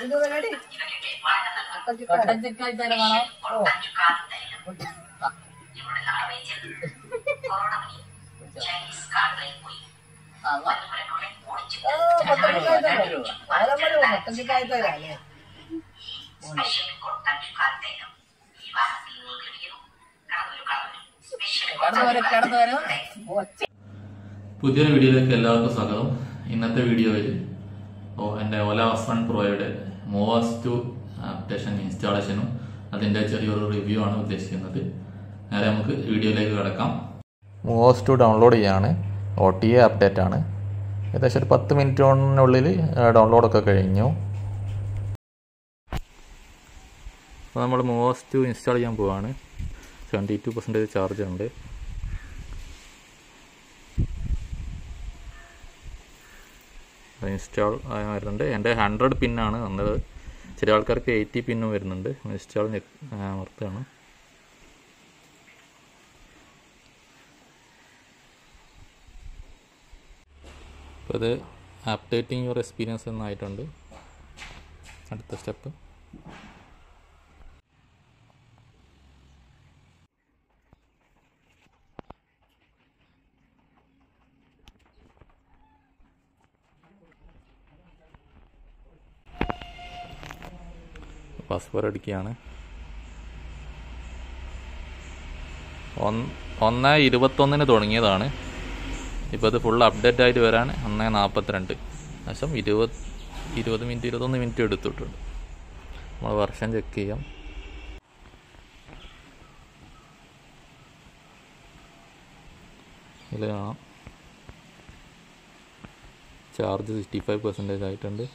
എന്ത് പരിപാടി കട്ടൻ ചിക്കായി തരം വേണോ ഓ മുട്ടഞ്ചിക്കായി തരാം അല്ലേ കടന്നു വരും കടന്നു വരും പുതിയൊരു വീഡിയോയിലേക്ക് എല്ലാവർക്കും സ്വാഗതം ഇന്നത്തെ വീഡിയോയിൽ ഓ എൻ്റെ ഓല വൺ പ്രോയുടെ മോവാസ് ടു ആപ്ലിക്കേഷൻ ഇൻസ്റ്റാളേഷനും അതിൻ്റെ ചെറിയൊരു റിവ്യൂ ആണ് ഉദ്ദേശിക്കുന്നത് നേരെ നമുക്ക് വീഡിയോയിലേക്ക് കിടക്കാം മോവാസ് ടു ഡൗൺലോഡ് ചെയ്യാണ് ഒ ടി എ അപ്ഡേറ്റ് ആണ് ഏകദേശം ഒരു പത്ത് മിനിറ്റിനുള്ളിൽ ഡൗൺലോഡൊക്കെ കഴിഞ്ഞു അപ്പോൾ നമ്മൾ മോവാസ് ടു ഇൻസ്റ്റാൾ ചെയ്യാൻ പോവാണ് സെവൻറ്റി ടു പെർസെൻറ്റേജ് ചാർജ് ഉണ്ട് ഇൻസ്റ്റാൾ ആയി വരുന്നുണ്ട് എൻ്റെ ഹൺഡ്രഡ് പിന്നാണ് വന്നത് ചില ആൾക്കാർക്ക് എയ്റ്റി പിന്നും വരുന്നുണ്ട് ഇൻസ്റ്റാൾ അമർത്താണ് അപ്പോൾ ഇത് അപ്ഡേറ്റിംഗ് യുവർ എക്സ്പീരിയൻസ് എന്നായിട്ടുണ്ട് അടുത്ത സ്റ്റെപ്പ് പാസ്വേഡ് അടിക്കുകയാണ് ഒന്ന് ഒന്ന് ഇരുപത്തൊന്നിന് തുടങ്ങിയതാണ് ഇപ്പോൾ ഇത് ഫുൾ അപ്ഡേറ്റ് ആയിട്ട് വരാൻ ഒന്ന് നാൽപ്പത്തിരണ്ട് ശേഷം ഇരുപത് ഇരുപത് മിനിറ്റ് ഇരുപത്തൊന്ന് മിനിറ്റ് എടുത്തിട്ടുണ്ട് നമ്മൾ വർഷം ചെക്ക് ചെയ്യാം ഇതിൽ കാണാം ചാർജ് സിക്സ്റ്റി ഫൈവ് പെർസെൻറ്റേജ് ആയിട്ടുണ്ട്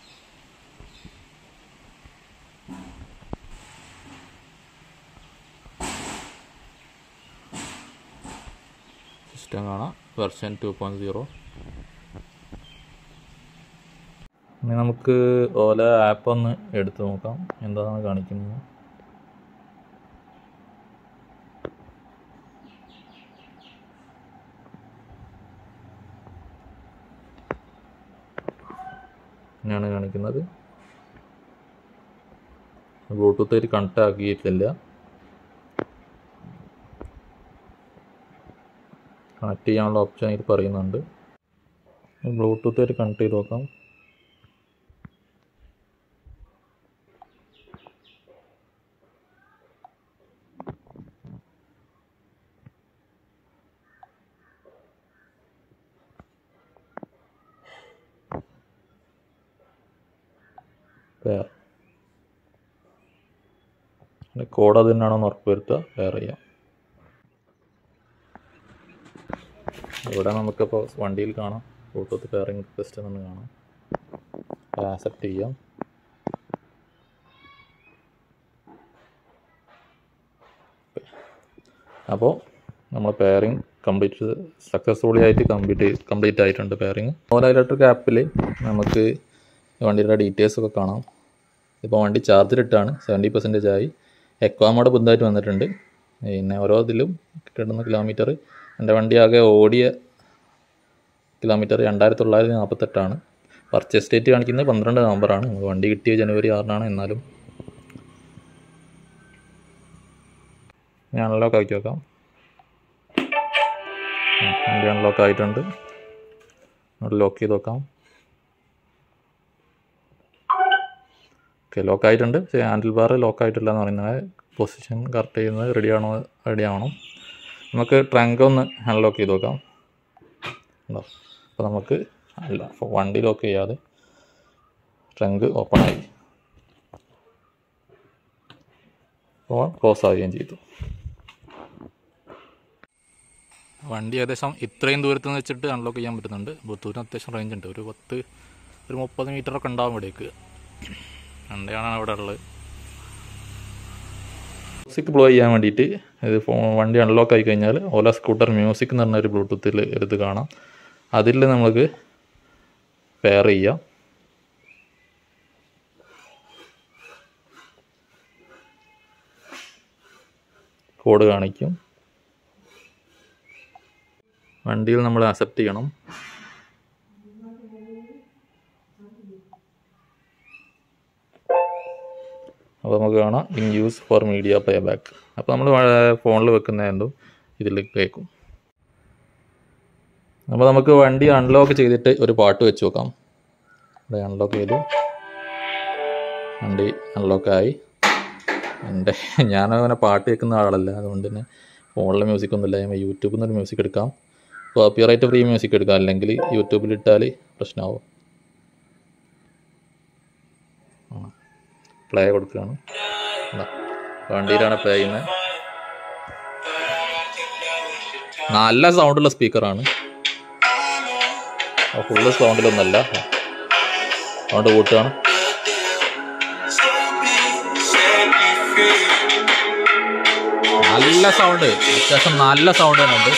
സിസ്റ്റം കാണാം വെർഷൻ ടു പോയിൻറ്റ് സീറോ ഇനി നമുക്ക് ഓല ആപ്പ് ഒന്ന് എടുത്തു നോക്കാം എന്താണ് കാണിക്കുന്നത് ഇങ്ങനെയാണ് കാണിക്കുന്നത് ബ്ലൂടൂത്ത് ആയിട്ട് കണക്ട് ആക്കിയിട്ടില്ല കണക്ട് ചെയ്യാനുള്ള ഓപ്ഷൻ ഇതിൽ പറയുന്നുണ്ട് ബ്ലൂടൂത്ത് ആയിട്ട് കണക്ട് ചെയ്ത് നോക്കാം പെയർ കോഡ് അത് തന്നെയാണോ എന്ന് ഉറപ്പ് വരുത്തുക പെയർ ചെയ്യാം ഇവിടെ നമുക്കിപ്പോൾ വണ്ടിയിൽ കാണാം ബ്ലൂടൂത്ത് പെയറിംഗ് റിക്വസ്റ്റ് എന്ന് കാണാം ആക്സെപ്റ്റ് ചെയ്യാം അപ്പോൾ നമ്മൾ പെയറിംഗ് കംപ്ലീറ്റ് സക്സസ്ഫുള്ളി ആയിട്ട് കംപ്ലീറ്റ് കംപ്ലീറ്റ് ആയിട്ടുണ്ട് പെയറിംഗ് ഓല ഇലക്ട്രിക് ആപ്പിൽ നമുക്ക് വണ്ടിയുടെ ഡീറ്റെയിൽസ് ഒക്കെ കാണാം ഇപ്പോൾ വണ്ടി ചാർജിലിട്ടാണ് സെവൻറ്റി പെർസെൻറ്റേജ് ആയി എക്വാ മോഡ് പുതുതായിട്ട് വന്നിട്ടുണ്ട് പിന്നെ ഓരോ ഇതിലും കിട്ടുന്ന കിലോമീറ്റർ എൻ്റെ വണ്ടി ആകെ ഓടിയ കിലോമീറ്റർ രണ്ടായിരത്തി തൊള്ളായിരത്തി നാൽപ്പത്തെട്ടാണ് പർച്ചേസ് ഡേറ്റ് കാണിക്കുന്നത് പന്ത്രണ്ട് നവംബറാണ് നമുക്ക് വണ്ടി കിട്ടിയ ജനുവരി ആറിനാണ് എന്നാലും ഞാൻ അൺലോക്ക് ആക്കി നോക്കാം ആ, വണ്ടി അൺലോക്ക് ആയിട്ടുണ്ട് ലോക്ക് ചെയ്ത് നോക്കാം ഓക്കെ ലോക്ക് ആയിട്ടുണ്ട് പക്ഷേ ഹാൻഡിൽ ബാർ ലോക്ക് ആയിട്ടില്ല എന്ന് പറയുന്നത് പൊസിഷൻ കറക്റ്റ് ചെയ്യുന്നത് റെഡി ആണോ റെഡി ആവണം നമുക്ക് ട്രങ്ക് ഒന്ന് അൺലോക്ക് ചെയ്ത് നോക്കാം ഉണ്ടോ അപ്പോൾ നമുക്ക് അല്ല അപ്പോൾ വണ്ടി ലോക്ക് ചെയ്യാതെ ട്രങ്ക് ഓപ്പൺ ആയി അപ്പോൾ ക്ലോസ് ആവുകയും ചെയ്തു വണ്ടി ഏകദേശം ഇത്രയും ദൂരത്ത് നിന്ന് വെച്ചിട്ട് അൺലോക്ക് ചെയ്യാൻ പറ്റുന്നുണ്ട് ബ്ലൂടൂത്തിന് അത്യാവശ്യം റേഞ്ച് ഉണ്ട് ഒരു പത്ത് ഒരു മുപ്പത് മീറ്റർ ഒക്കെ ഉണ്ടാവും ഇവിടേക്ക് വണ്ടിയാണ് അവിടെ ഉള്ളത് മ്യൂസിക് പ്ലേ ചെയ്യാൻ വേണ്ടിയിട്ട് ഇത് ഫോ- വണ്ടി അൺലോക്ക് ആയി കഴിഞ്ഞാൽ ഓല സ്കൂട്ടർ മ്യൂസിക് എന്ന് പറഞ്ഞ ഒരു ബ്ലൂടൂത്തിൽ ഒരു ഇത് കാണാം അതിൽ നമുക്ക് പെയർ ചെയ്യാം കോഡ് കാണിക്കും വണ്ടിയിൽ നമ്മൾ അക്സെപ്റ്റ് ചെയ്യണം അപ്പോൾ നമുക്ക് കാണാം in use for media play back അപ്പോൾ നമ്മൾ ഫോണിൽ വെക്കുന്ന എന്തും ഇതിൽ കേൾക്കും അപ്പോൾ നമുക്ക് വണ്ടി അൺലോക്ക് ചെയ്തിട്ട് ഒരു പാട്ട് വെച്ച് നോക്കാം ഇവിടെ അൺലോക്ക് ചെയ്തു വണ്ടി അൺലോക്കായി എൻ്റെ ഞാനങ്ങനെ പാട്ട് കേൾക്കുന്ന ആളല്ല അതുകൊണ്ട് തന്നെ ഫോണിലെ മ്യൂസിക് ഒന്നുമില്ല ഞാൻ യൂട്യൂബിൽ നിന്നൊരു മ്യൂസിക് എടുക്കാം കോപ്പിറൈറ്റ് ഫ്രീ മ്യൂസിക് എടുക്കാം അല്ലെങ്കിൽ യൂട്യൂബിൽ ഇട്ടാൽ പ്രശ്നമാവും പ്ലേ കൊടുക്കുകയാണ് ഇതാ, വണ്ടിയിലാണ് പ്ലേ ചെയ്യുന്നത് നല്ല സൗണ്ടുള്ള സ്പീക്കറാണ് ഫുള്ള് സൗണ്ടിലൊന്നല്ല സൗണ്ട് കൂട്ടുകയാണ് നല്ല സൗണ്ട് അത്യാവശ്യം നല്ല സൗണ്ട് തന്നെയുണ്ട്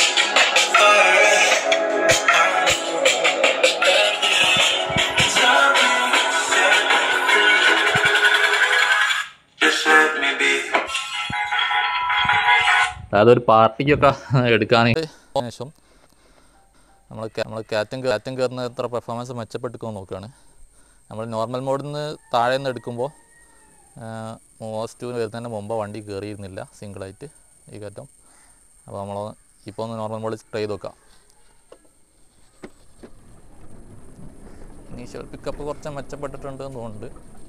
അതായത് ഒരു പാർട്ടിക്കൊക്കെ എടുക്കാൻ ശേഷം നമ്മൾ നമ്മൾ കാറ്റും കാറ്റും കയറുന്ന എത്ര പെർഫോമൻസ് മെച്ചപ്പെട്ടിരിക്കുമോ നോക്കുകയാണ് നമ്മൾ നോർമൽ മോഡിൽ നിന്ന് താഴെ നിന്ന് എടുക്കുമ്പോൾ മോസ്റ്റ് വരുന്നതിന് മുമ്പ് വണ്ടി കയറിയിരുന്നില്ല സിംഗിളായിട്ട് ഈ കയറ്റം അപ്പോൾ നമ്മൾ ഇപ്പോൾ ഒന്ന് നോർമൽ മോഡിൽ ട്രൈ ചെയ്ത് നോക്കാം ഇനീഷ്യൽ പിക്കപ്പ് കുറച്ച് മെച്ചപ്പെട്ടിട്ടുണ്ട് എന്ന് തോന്നുന്നുണ്ട്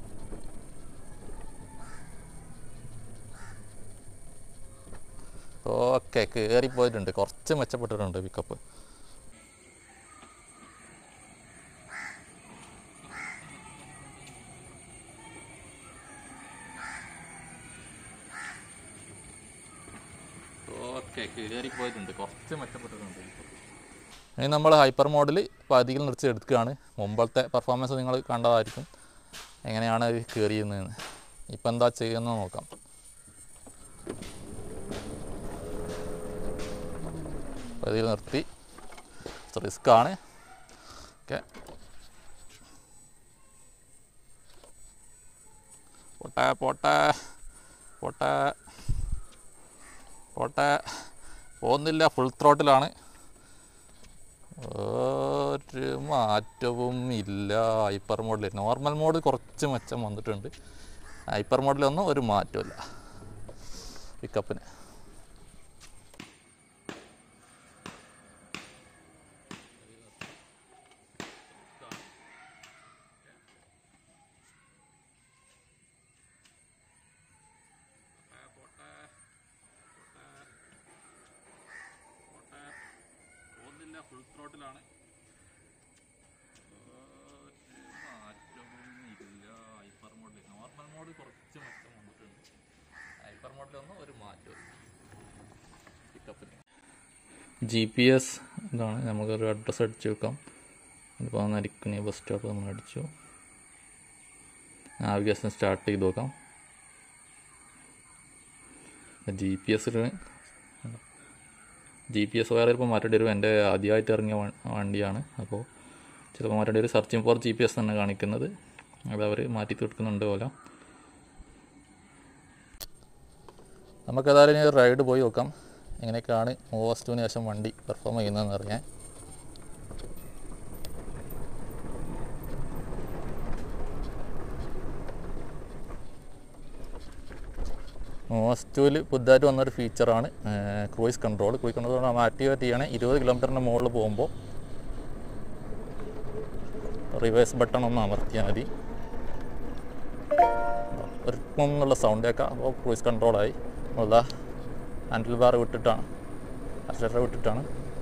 ഓക്കെ കയറിപ്പോയിട്ടുണ്ട് കുറച്ച് മെച്ചപ്പെട്ടിട്ടുണ്ട് പിക്കപ്പ് ഓക്കെ കയറിപ്പോയിട്ടുണ്ട് കുറച്ച് മെച്ചപ്പെട്ടിട്ടുണ്ട് ഇനി നമ്മൾ ഹൈപ്പർ മോഡിൽ പതിയിൽ നിർത്തി എടുക്കുകയാണ് മുമ്പത്തെ പെർഫോമൻസ് നിങ്ങൾ കണ്ടതായിരിക്കും എങ്ങനെയാണ് അത് കയറിയുന്നതെന്ന് ഇപ്പം എന്താ ചെയ്യുന്നത് നോക്കാം പതിയിൽ നിർത്തി റിസ്ക് ആണ് ഓക്കെ പോട്ടെ പോട്ടെ പോട്ടെ പോട്ടെ പോകുന്നില്ല ഫുൾ ത്രോട്ടിലാണ് ഒരു മാറ്റവും ഇല്ല ഹൈപ്പർ മോഡിൽ നോർമൽ മോഡ് കുറച്ച് മെച്ചം വന്നിട്ടുണ്ട് ഹൈപ്പർ മോഡിലൊന്നും ഒരു മാറ്റമില്ല പിക്കപ്പിന് പോകുന്നില്ല ഫുൾ ത്രോട്ടിലാണ് മാറ്റവും ഇല്ല ഹൈപ്പർ മോഡിൽ നോർമൽ മോഡ് കുറച്ച് മെച്ചം വന്നിട്ടുണ്ട് ഹൈപ്പർ മോഡിലൊന്നും ഒരു മാറ്റവും പിക്കപ്പിന് ജി പി എസ് ഇതാണ് നമുക്കൊരു അഡ്രസ്സ് അടിച്ചു വെക്കാം ഇപ്പോൾ നരിക്കണി ബസ് സ്റ്റോപ്പ് നമ്മൾ അടിച്ചു നാവിഗേഷൻ സ്റ്റാർട്ട് ചെയ്ത് നോക്കാം ജി പി എസിൽ ജി പി എസ് വയർ ചിലപ്പോൾ മാറ്റേണ്ടി വരും എൻ്റെ ആദ്യമായിട്ട് ഇറങ്ങിയ വ- വണ്ടിയാണ് അപ്പോൾ ചിലപ്പോൾ മാറ്റേണ്ടി വരും searching for G P S തന്നെ കാണിക്കുന്നത് അത് അവർ മാറ്റി തീർക്കുന്നുണ്ട് പോലെ നമുക്ക് ഏതായാലും ഇനി ഒരു റൈഡ് പോയി നോക്കാം എങ്ങനെയൊക്കെയാണ് മൂവസ്റ്റുവിന് ശേഷം വണ്ടി പെർഫോം ചെയ്യുന്നതെന്ന് അറിയാൻ മോസ്റ്റുവിൽ പുതുതായിട്ട് വന്നൊരു ഫീച്ചറാണ് ക്രൂയിസ് കൺട്രോൾ ക്രൂയിസ് കൺട്രോൾ നമ്മൾ ആക്ടിവേറ്റ് ചെയ്യണേ ഇരുപത് കിലോമീറ്ററിൻ്റെ മുകളിൽ പോകുമ്പോൾ റിവേഴ്സ് ബട്ടൺ ഒന്ന് അമർത്തിയാൽ മതി ഒരു എന്നുള്ള സൗണ്ട് കേൾക്കാം അപ്പോൾ ക്രൂയിസ് കൺട്രോളായി നമ്മളതാ ഹാൻഡിൽ ബാർ വിട്ടിട്ടാണ് അക്സിലേറ്റർ വിട്ടിട്ടാണ്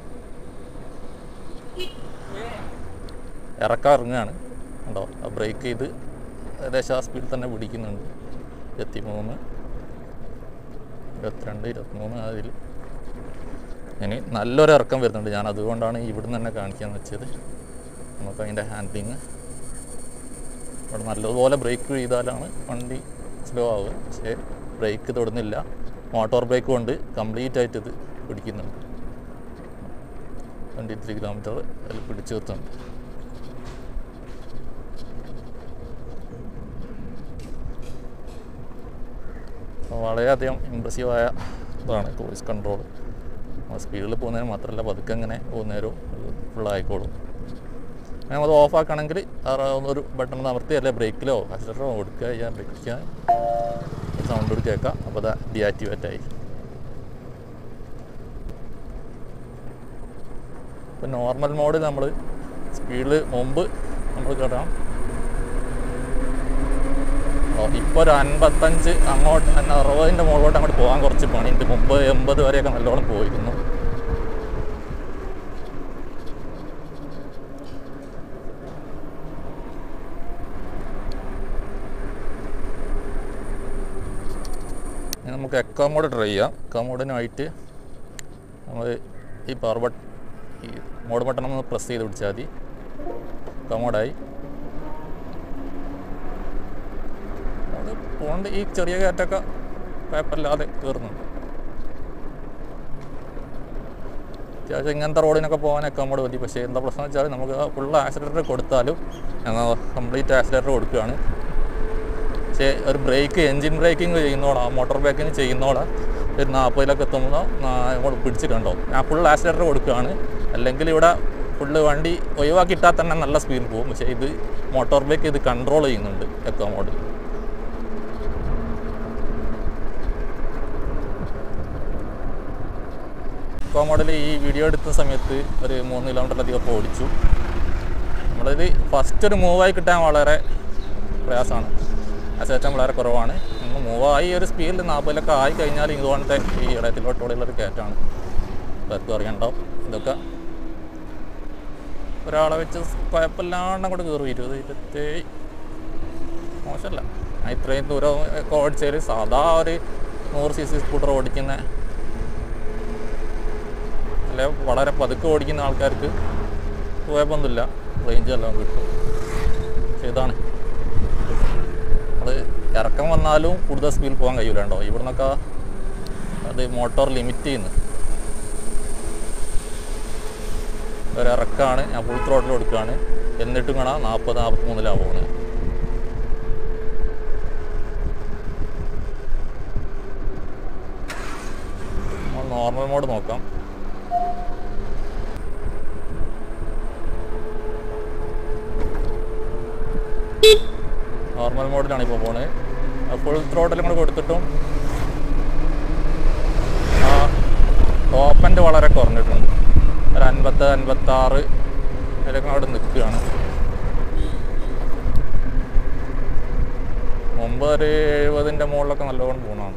ഇറക്കാൻ ഇറങ്ങുകയാണ് ഉണ്ടോ ആ ബ്രേക്ക് ചെയ്ത് ഏകദേശം ആ സ്പീഡിൽ തന്നെ പിടിക്കുന്നുണ്ട് ഇരുപത്തി മൂന്ന് ഇരുപത്തിരണ്ട് ഇരുപത്തിമൂന്ന് അതിൽ ഇനി നല്ലൊരു ഇറക്കം വരുന്നുണ്ട് ഞാൻ അതുകൊണ്ടാണ് ഇവിടുന്ന് തന്നെ കാണിക്കാന്ന് വെച്ചത് നമുക്ക് അതിൻ്റെ ഹാൻഡ്ലിങ് ഇവിടെ നല്ലതുപോലെ ബ്രേക്ക് ചെയ്താലാണ് വണ്ടി സ്ലോ ആവുക പക്ഷേ ബ്രേക്ക് തൊടുന്നില്ല മോട്ടോർ ബ്രേക്ക് കൊണ്ട് കംപ്ലീറ്റ് ആയിട്ട് ഇത് പിടിക്കുന്നുണ്ട് ട്വൻറ്റി ത്രീ കിലോമീറ്റർ അതിൽ പിടിച്ചു നിർത്തുന്നുണ്ട് അപ്പോൾ വളരെയധികം ഇമ്പ്രസീവായ ഇതാണ് ക്രൂയിസ് കൺട്രോൾ സ്പീഡിൽ പോകുന്നതിന് മാത്രമല്ല പതുക്കെ ഇങ്ങനെ പോകുന്നേരം ഫുള്ളായിക്കോളും നമ്മൾ ഓഫ് ആക്കണമെങ്കിൽ ഒരു ബട്ടൺ അമർത്തി അല്ലെ ബ്രേക്കിലോ അക്സിലറോ കൊടുക്കുക ചെയ്യാൻ ബ്രേക്ക് ചെയ്യാൻ സൗണ്ട് കൂടി കേൾക്കാം അപ്പോൾ അത് ഡീആക്ടിവേറ്റ് ആയി ഇപ്പം നോർമൽ മോഡ് നമ്മൾ സ്പീഡിൽ മുമ്പ് നമ്മൾ കേട്ടാം ഇപ്പോൾ ഒരു അൻപത്തഞ്ച് അങ്ങോട്ട് അറുപതിൻ്റെ മുകളിലോട്ട് അങ്ങോട്ട് പോകാൻ കുറച്ച് പണിയുണ്ട് മുമ്പ് എൺപത് വരെയൊക്കെ നല്ലോണം പോയിരുന്നു ഇനി നമുക്ക് എക്കോ മോഡ് ട്രൈ ചെയ്യാം എക്കോ മോഡിനായിട്ട് നമ്മൾ ഈ പവർ ബട്ട് ഈ മോഡ് ബട്ടൺ ഒന്ന് പ്രസ് ചെയ്ത് പിടിച്ചാൽ മതി എക്കോ മോഡായി അത് പോണ്ട് ഈ ചെറിയ കാറ്റൊക്കെ കുഴപ്പമില്ലാതെ കയറുന്നുണ്ട് അത്യാവശ്യം ഇങ്ങനത്തെ റോഡിനൊക്കെ പോകാനൊക്കെ നമ്മൾ മതി പക്ഷേ എന്താ പ്രശ്നം വെച്ചാൽ നമുക്ക് ഫുൾ ആക്സിലേറ്റർ കൊടുത്താലും ഞങ്ങൾ കംപ്ലീറ്റ് ആക്സിലേറ്റർ കൊടുക്കുകയാണ് പക്ഷേ ഒരു ബ്രേക്ക് എൻജിൻ ബ്രേക്കിംഗ് ചെയ്യുന്നോളാം മോട്ടോർ ബ്രേക്കിംഗ് ചെയ്യുന്നോളാം ഒരു നാൽപ്പതിലൊക്കെ എത്തുമ്പോൾ നമ്മൾ പിടിച്ചിട്ടുണ്ടോ ഞാൻ ഫുൾ ആക്സിലേറ്റർ കൊടുക്കുകയാണ് അല്ലെങ്കിൽ ഇവിടെ ഫുള്ള് വണ്ടി ഒഴിവാക്കിയിട്ടാൽ തന്നെ നല്ല സ്പീഡിൽ പോകും പക്ഷേ ഇത് മോട്ടോർ ബ്രേക്ക് ഇത് കൺട്രോൾ ചെയ്യുന്നുണ്ട് എക്കോ മോഡ് എക്കോ മോഡൽ ഈ വീഡിയോ എടുത്ത സമയത്ത് ഒരു മൂന്ന് കിലോമീറ്ററിലധികം ഇപ്പോൾ ഓടിച്ചു നമ്മളിത് ഫസ്റ്റ് ഒരു മൂവായി കിട്ടാൻ വളരെ പ്രയാസമാണ് അസേറ്റം വളരെ കുറവാണ് ഒന്ന് മൂവായി ഒരു സ്പീഡിൽ നാൽപ്പതിലൊക്കെ ആയി കഴിഞ്ഞാൽ ഇതുപോലത്തെ ഈ ഇടയത്തിലോട്ടുള്ള ഒരു കയറ്റാണ് പലർക്കും അറിയണ്ടാവും ഇതൊക്കെ ഒരാളെ വെച്ച് കുഴപ്പമില്ലാണ്ട് അങ്ങോട്ട് കയറും ഇരുപത് ഇരുപത്തി മോശമല്ല ഞാൻ ഇത്രയും ദൂരം ഒക്കെ ഓടിച്ചതിൽ സാധാ ഒരു നൂറ് സി സി സ്കൂട്ടർ ഓടിക്കുന്ന അല്ലെ വളരെ പതുക്കെ ഓടിക്കുന്ന ആൾക്കാർക്ക് കുഴപ്പമൊന്നുമില്ല റേഞ്ച് എല്ലാം കിട്ടും പക്ഷേ ഇതാണ് അത് ഇറക്കം വന്നാലും കൂടുതൽ സ്പീഡിൽ പോകാൻ കഴിയില്ല കേട്ടോ ഇവിടുന്നൊക്കെ അത് മോട്ടോർ ലിമിറ്റ് ചെയ്യുന്നു ഒരു ഇറക്കാണ് ഞാൻ ഫുൾ ത്രോട്ടിൽ കൊടുക്കുകയാണ് എന്നിട്ടും കാണാം നാൽപ്പത് നാൽപ്പത്തി മൂന്നിലാണ് പോകുന്നത് നോർമൽ മോഡ് നോക്കാം നോർമൽ മോഡിലാണ് ഇപ്പോൾ പോണത് ഫുൾ ത്രോട്ടിലും കൂടെ കൊടുത്തിട്ടും ആ ടോപ്പ് എൻഡ് വളരെ കുറഞ്ഞിട്ടുണ്ട് ഒരു അൻപത്ത് അൻപത്താറ് അതിലൊക്കെ അവിടെ നിൽക്കുകയാണ് മുമ്പ് ഒരു എഴുപതിൻ്റെ മുകളിലൊക്കെ നല്ലോണം പോകണമാണ്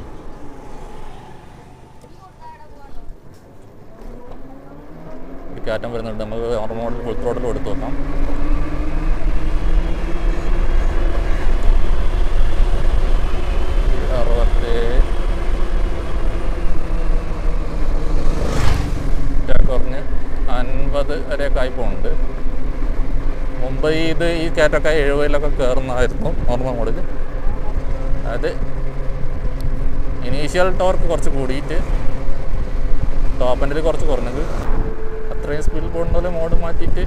ഒരു കയറ്റം വരുന്നുണ്ട് നമുക്ക് നോർമൽ മോഡിൽ ഫുൾ ത്രോട്ടിൽ കൊടുത്തു നോക്കാം അറുപത്തേഴ് കുറഞ്ഞ് അൻപത് വരെയൊക്കെ ആയി പോകുന്നുണ്ട് മുമ്പ് ഇത് ഈ കയറ്റൊക്കെ എഴുപതിലൊക്കെ കയറുന്നതായിരുന്നു നോർമൽ മോഡൽ അത് ഇനീഷ്യൽ ടോർക്ക് കുറച്ച് കൂടിയിട്ട് ടോപ്പ് എൻഡിൽ കുറച്ച് കുറഞ്ഞത് അത്രയും സ്പീഡിൽ പോകുന്ന പോലെ മോഡ് മാറ്റിയിട്ട്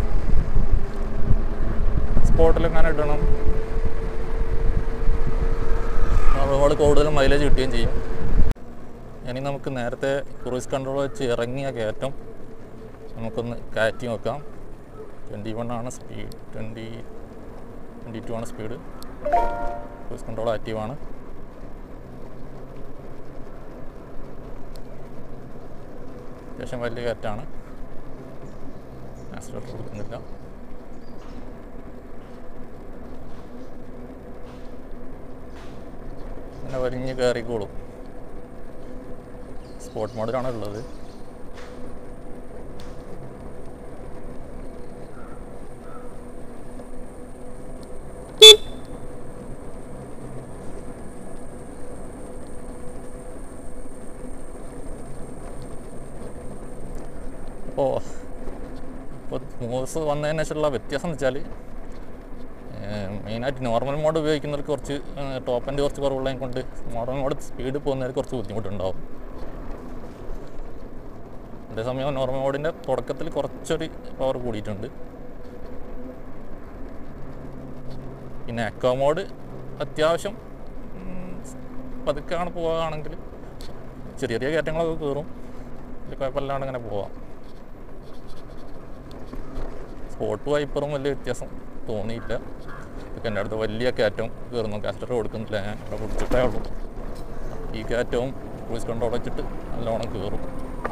സ്പോട്ടിലെങ്ങനെ ഇടണം അതുപോലെ കൂടുതൽ മൈലേജ് കിട്ടുകയും ചെയ്യും ഇനി നമുക്ക് നേരത്തെ ക്രൂസ് കൺട്രോൾ വെച്ച് ഇറങ്ങിയ കയറ്റം നമുക്കൊന്ന് കയറ്റി നോക്കാം ട്വൻറ്റി വൺ ആണ് സ്പീഡ് ട്വൻറ്റി ട്വൻറ്റി ടു ആണ് സ്പീഡ് ക്രൂസ് കൺട്രോൾ ആക്റ്റീവാണ് അത്യാവശ്യം വലിയ കയറ്റാണ് ആക്സിലേറ്റർ കൊടുക്കുന്നില്ല അങ്ങനെ വലിഞ്ഞ് കയറിക്കോളും സ്പോർട്ട് മോഡിലാണ് ഉള്ളത് അപ്പോൾ ഇപ്പോൾ മൂവ്സ് വന്നതിന് ശേഷമുള്ള വ്യത്യാസം എന്ന് വെച്ചാൽ മെയിനായിട്ട് നോർമൽ മോഡ് ഉപയോഗിക്കുന്നവർക്ക് കുറച്ച് ടോപ്പ് എൻഡ് കുറച്ച് കുറവുള്ളതിനെ കൊണ്ട് നോർമൽ മോഡ് സ്പീഡ് പോകുന്നവർക്ക് കുറച്ച് ബുദ്ധിമുട്ടുണ്ടാവും അതേസമയം നോർമൽ മോഡിൻ്റെ തുടക്കത്തിൽ കുറച്ചൊരു പവർ കൂടിയിട്ടുണ്ട് പിന്നെ എക്കോ മോഡ് അത്യാവശ്യം ഉം, പതുക്കെയാണ് പോവുകയാണെങ്കിൽ ചെറിയ ചെറിയ കയറ്റങ്ങളൊക്കെ കയറും വലിയ കുഴപ്പമില്ലാണ്ട് ഇങ്ങനെ പോവാം സ്പോട്ട് വൈപ്പറും വലിയ വ്യത്യാസം തോന്നിയില്ല ഇതൊക്കെ എൻ്റെ അടുത്ത് വലിയ കയറ്റം കയറുന്നു കാസ്റ്റർ കൊടുക്കുന്നില്ല ഞാൻ ഇവിടെ കൊടുത്തിട്ടേ ഉള്ളൂ ഈ കയറ്റവും ക്രൂസ് കൺട്രോൾ വെച്ചിട്ട് നല്ലോണം കയറും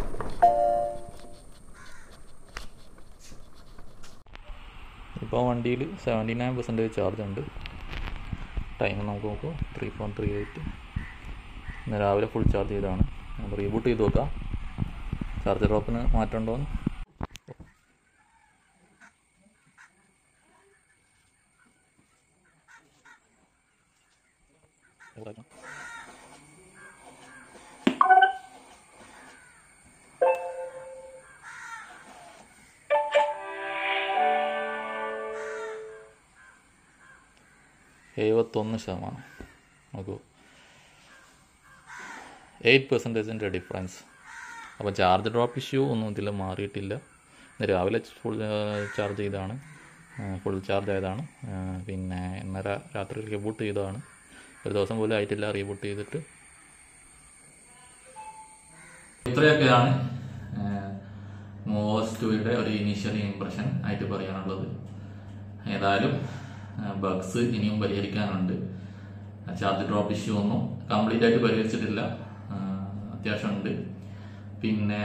ഇപ്പോൾ വണ്ടിയിൽ സെവൻറ്റി നയൻ പെർസെൻറ്റേജ് ചാർജ് ഉണ്ട് ടൈം നമുക്ക് നോക്കൂ ത്രീ പോയിൻറ്റ് ത്രീ എയ്റ്റ് ഇന്ന് രാവിലെ ഫുൾ ചാർജ് ചെയ്തതാണ് നമുക്ക് റീബൂട്ട് ചെയ്ത് നോക്കാം ചാർജ് ഡ്രോപ്പിന് മാറ്റം ഉണ്ടോ എന്ന് എഴുപത്തൊന്ന് ശതമാനം നോക്കൂ എയ്റ്റ് പെർസെൻറ്റേജിൻ്റെ ഡിഫറൻസ് അപ്പോൾ ചാർജ് ഡ്രോപ്പ് ഇഷ്യൂ ഒന്നും ഇതിൽ മാറിയിട്ടില്ല ഇന്ന് രാവിലെ ഫുൾ ചാർജ് ചെയ്തതാണ് ഫുൾ ചാർജ് ആയതാണ് ആ, പിന്നെ ഇന്നലെ രാത്രി റീബൂട്ട് ചെയ്തതാണ് ഒരു ദിവസം പോലും ആയിട്ടില്ല റീബൂട്ട് ചെയ്തിട്ട് ഇത്രയൊക്കെയാണ് മോസ്റ്റുയുടെ ഒരു ഇനീഷ്യൽ ഇംപ്രഷൻ ആയിട്ട് പറയാനുള്ളത് ഏതായാലും ബഗ്സ് ഇനിയും പരിഹരിക്കാനുണ്ട് ചാർജ് ഡ്രോപ്പ് ഇഷ്യൂ ഒന്നും കംപ്ലീറ്റ് ആയിട്ട് പരിഹരിച്ചിട്ടില്ല ആ, അത്യാവശ്യമുണ്ട് പിന്നെ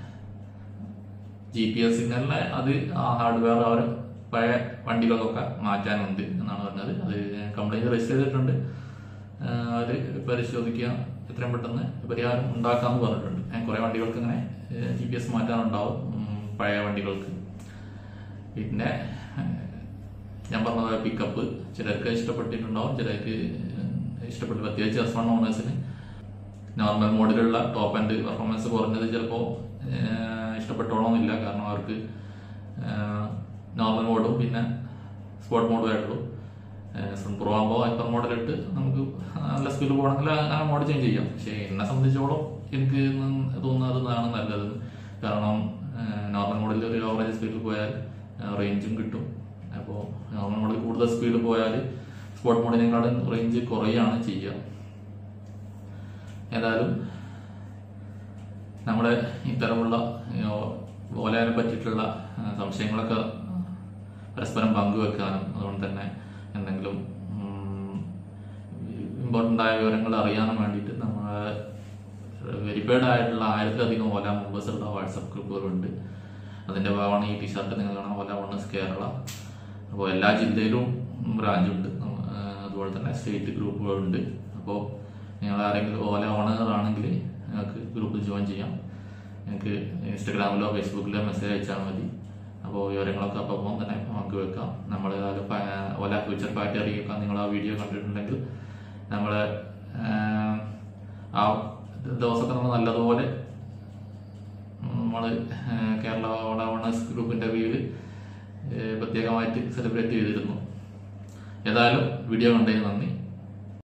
ജി പി എസ് സിഗ്നലിനെ അത് ഹാർഡ്വെയർ അവർ പഴയ വണ്ടികൾക്കൊക്കെ മാറ്റാനുണ്ട് എന്നാണ് പറഞ്ഞത് അത് കംപ്ലൈൻറ്റ് രജിസ്റ്റർ ചെയ്തിട്ടുണ്ട് അവർ പരിശോധിക്കുക എത്രയും പെട്ടെന്ന് പരിഹാരം ഉണ്ടാക്കാമെന്ന് പറഞ്ഞിട്ടുണ്ട് ഏ, കുറേ വണ്ടികൾക്ക് ഇങ്ങനെ ജി പി എസ് മാറ്റാനുണ്ടാവും ഉം, പഴയ വണ്ടികൾക്ക് പിന്നെ ഏഹ്, ഞാൻ പറഞ്ഞ പോലെ പിക്കപ്പ് ചിലർക്ക് ഇഷ്ടപ്പെട്ടിട്ടുണ്ടാവും ചിലർക്ക് ഇഷ്ടപ്പെട്ടു പ്രത്യേകിച്ച് എസ് വൺ ഓണേഴ്സിന് നോർമൽ മോഡിലുള്ള ടോപ്പ് ആൻഡ് പെർഫോമൻസ് കുറഞ്ഞത് ചിലപ്പോൾ ഇഷ്ടപ്പെട്ടോളണമെന്നില്ല കാരണം അവർക്ക് നോർമൽ മോഡും പിന്നെ സ്പോർട്ട് മോഡും ആയിട്ടുള്ളൂ എസ് പ്രോ ആകുമ്പോൾ ഹൈപ്പർ മോഡലിട്ട് നമുക്ക് നല്ല സ്പീഡിൽ പോകണമെങ്കിൽ ആ മോഡ് ചേഞ്ച് ചെയ്യാം പക്ഷേ എന്നെ സംബന്ധിച്ചോളം എനിക്ക് തോന്നുന്നതാണ് നല്ലത് കാരണം നോർമൽ മോഡലിൽ ഒരു ഓവറേജ് സ്പീഡിൽ പോയാൽ റേഞ്ചും കിട്ടും അപ്പോൾ നോർമൽ മോഡലിൽ കൂടുതൽ സ്പീഡ് പോയാൽ സ്പോർട്ട് മോഡിനെക്കാളും റേഞ്ച് കുറയുകയാണ് ചെയ്യുക ഏതായാലും നമ്മുടെ ഇത്തരമുള്ള ഓലയെ പറ്റിയിട്ടുള്ള ആ, സംശയങ്ങളൊക്കെ പരസ്പരം പങ്കുവെക്കാനും അതുകൊണ്ട് തന്നെ എന്തെങ്കിലും ഇമ്പോർട്ടൻ്റ് ആയ വിവരങ്ങൾ അറിയാനും വേണ്ടിയിട്ട് നമ്മളെ വെരിഫൈഡ് ആയിട്ടുള്ള ആയിരത്തിലധികം ഓല മെമ്പേഴ്സ് ഉള്ള വാട്സപ്പ് ഗ്രൂപ്പുകളുണ്ട് അതിന്റെ ഭാഗമാണ് ഈ ടീഷർട്ട് നിങ്ങൾ കാണാൻ ഓല വണ്ണസ് കേരള അപ്പോൾ എല്ലാ ജില്ലയിലും ബ്രാഞ്ചുണ്ട് ആ, അതുപോലെ തന്നെ സ്റ്റേറ്റ് ഗ്രൂപ്പുകളുണ്ട് അപ്പോൾ നിങ്ങൾ ആരെങ്കിലും ഓല ഓണറാണെങ്കിൽ നിങ്ങൾക്ക് ഗ്രൂപ്പിൽ ജോയിൻ ചെയ്യാം നിങ്ങൾക്ക് ഇൻസ്റ്റഗ്രാമിലോ ഫേസ്ബുക്കിലോ മെസ്സേജ് അയച്ചാൽ മതി അപ്പോൾ വിവരങ്ങളൊക്കെ അപ്പം തന്നെ നമുക്ക് വെക്കാം നമ്മൾ ഓല ഫ്യൂച്ചർ പാർട്ടി അറിയിക്കാം നിങ്ങൾ ആ വീഡിയോ കണ്ടിട്ടുണ്ടെങ്കിൽ നമ്മൾ ആ ദിവസമൊക്കെ നമ്മൾ നല്ലതുപോലെ നമ്മൾ കേരള ഓണ ഓണേഴ്സ് ഗ്രൂപ്പിന്റെ കീഴിൽ പ്രത്യേകമായിട്ട് സെലിബ്രേറ്റ് ചെയ്തിരുന്നു ഏതായാലും വീഡിയോ കണ്ടതിന് നന്ദി